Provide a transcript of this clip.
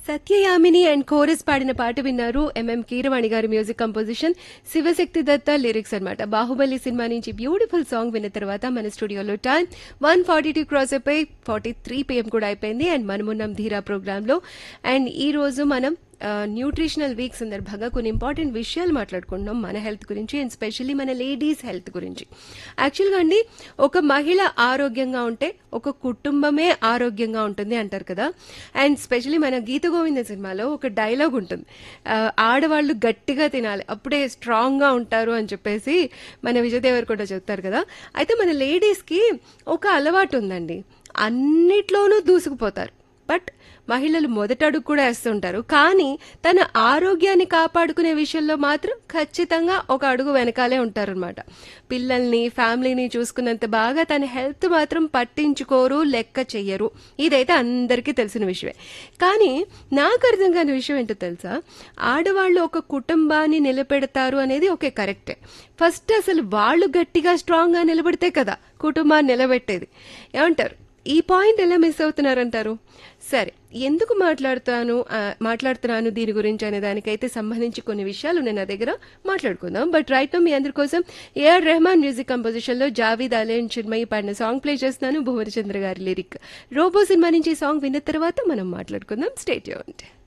Satya Yamini and chorus పాడిన పాట విన్నారు ఎంఎం కీరవాణి గారి music composition Shivashakti Datta lyrics అన్నమాట బాహుబలి సినిమా నుంచి బ్యూటిఫుల్ సాంగ్ విన్న తర్వాత మన స్టూడియోలో time one forty two cross అయిపోయి ఫార్టీ త్రీ పిఎం కూడా అయిపోయింది అండ్ మనమున్నాం ధీరా ప్రోగ్రాంలో అండ్ ఈ రోజు మనం న్యూట్రిషనల్ వీక్ సందర్భంగా కొన్ని ఇంపార్టెంట్ విషయాలు మాట్లాడుకుంటున్నాం మన హెల్త్ గురించి అండ్ స్పెషల్లీ మన లేడీస్ హెల్త్ గురించి యాక్చువల్గా అండి ఒక మహిళ ఆరోగ్యంగా ఉంటే ఒక కుటుంబమే ఆరోగ్యంగా ఉంటుంది అంటారు కదా అండ్ స్పెషల్లీ మన గీత గోవింద సినిమాలో ఒక డైలాగ్ ఉంటుంది ఆ, ఆడవాళ్ళు గట్టిగా తినాలి అప్పుడే స్ట్రాంగ్గా ఉంటారు అని చెప్పేసి మన విజయ్ దేవరకొండ చెప్తారు కదా అయితే మన లేడీస్కి ఒక అలవాటు ఉందండి అన్నిట్లోనూ దూసుకుపోతారు బట్ మహిళలు మొదట అడుగు కూడా వేస్తుంటారు కానీ తన ఆరోగ్యాన్ని కాపాడుకునే విషయంలో మాత్రం ఖచ్చితంగా ఒక అడుగు వెనకాలే ఉంటారనమాట పిల్లల్ని ఫ్యామిలీని చూసుకున్నంత బాగా తన హెల్త్ మాత్రం పట్టించుకోరు లెక్క చెయ్యరు ఇదైతే అందరికీ తెలిసిన విషయమే కానీ నాకు అర్థం కాని విషయం ఏంటో తెలుసా ఆడవాళ్ళు ఒక కుటుంబాన్ని నిలబెడతారు అనేది ఓకే కరెక్టే ఫస్ట్ అసలు వాళ్ళు గట్టిగా స్ట్రాంగ్గా నిలబడితే కదా కుటుంబాన్ని నిలబెట్టేది ఏమంటారు ఈ పాయింట్ ఎలా మిస్ అవుతున్నారంటారు సరే ఎందుకు మాట్లాడుతాను ఆ, మాట్లాడుతున్నాను దీని గురించి అనే దానికైతే సంబంధించి కొన్ని విషయాలు నేను నా దగ్గర మాట్లాడుకుందాం బట్ రైట్ మీ అందరి కోసం ఏఆర్ రెహమాన్ మ్యూజిక్ కంపోజిషన్ లో జావీద్ అలేన్ చిన్మయి పాడిన సాంగ్ ప్లే చేస్తున్నాను భువనచంద్ర గారి లిరిక్ రోబో సినిమా నుంచి ఈ సాంగ్ విన్న తర్వాత మనం మాట్లాడుకుందాం స్టేట్ యూనిట్